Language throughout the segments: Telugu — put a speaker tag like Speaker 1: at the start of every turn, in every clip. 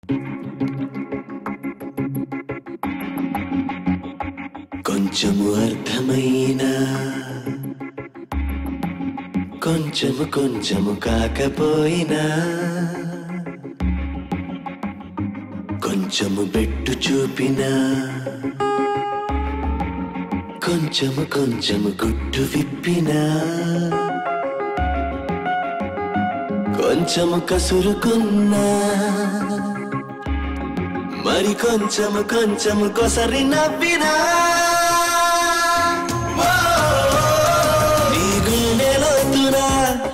Speaker 1: కొంచెము అర్థమైనా కొంచెము కొంచెము కాకపోయినా కొంచెము బెట్టు చూపినా కొంచెము కొంచెము గుట్టు విప్పినా కొంచెము కసురుకున్నా మరి కొంచెము కొంచెము కొసరి నవ్వినా ఓ, నీ గుండెలోతునా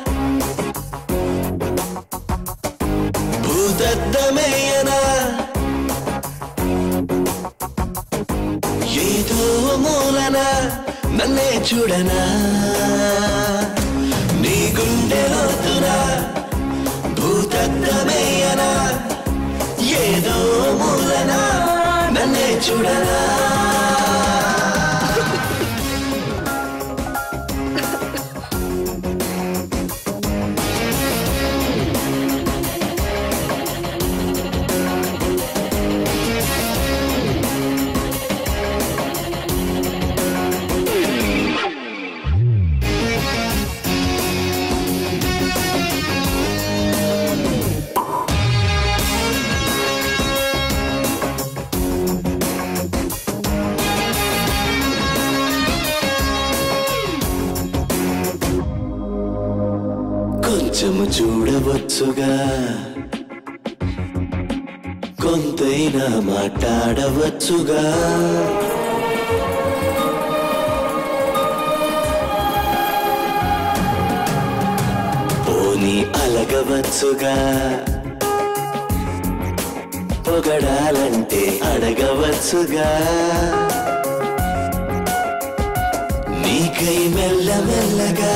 Speaker 1: భూతద్దమేయనా ఏదో మూలన నన్నే చూడనా నీ గుండెలోతునా భూతద్దమేయనా ఏదో మూలన నన్నే చూడనా కొంచెము చూడవచ్చుగా కొంతైనా మాట్లాడవచ్చుగా పోనీ అలగవచ్చుగా పొగడాలంటే అడగవచ్చుగా నీకై మెల్లమెల్లగా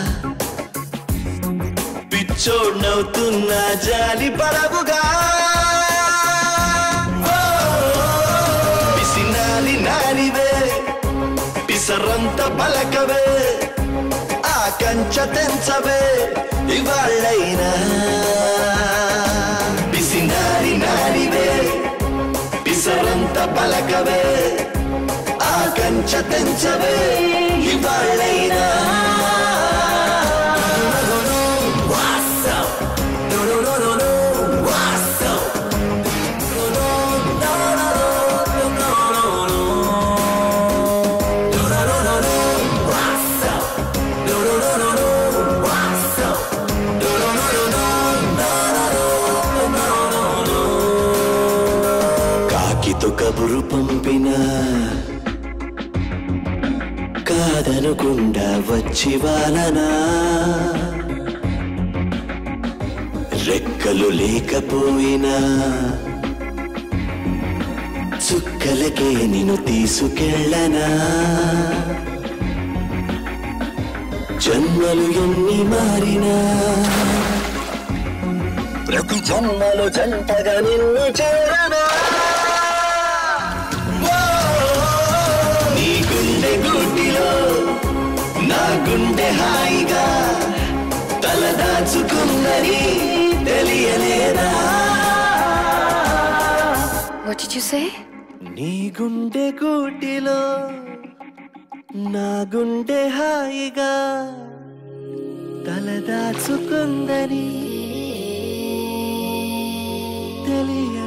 Speaker 1: పిచ్చోడ్నవుతున్నా జాలి పడవుగా ఓ, పిసినాలి నానివే పిసరంత పలకవే ఆ కంచ తెంచవే ఇవాళ్ళైనా పిసినాలి నానివే పిసరంత పలకవే ఆ కంచ తెంచవే ఇవాళ్ళైనా కాకితో కబురు పంపిన కాదనుకుండా వచ్చి వాలనా రెక్కలు లేకపోయినా చుక్కలకే నిన్ను తీసుకెళ్ళనా జన్మలు ఎన్ని మారినా ప్రతి జన్మలో జంటగా నిన్ను చేరనా ఓ, నీ గుండె గుడ్డిలో నా గుండె హాయిగా తలదాచుకుందని తెలియలేదా
Speaker 2: What did you say?
Speaker 1: నీ గుండె గూటిలో నా గుండె హాయిగా తలదాచుకుందని తెలియ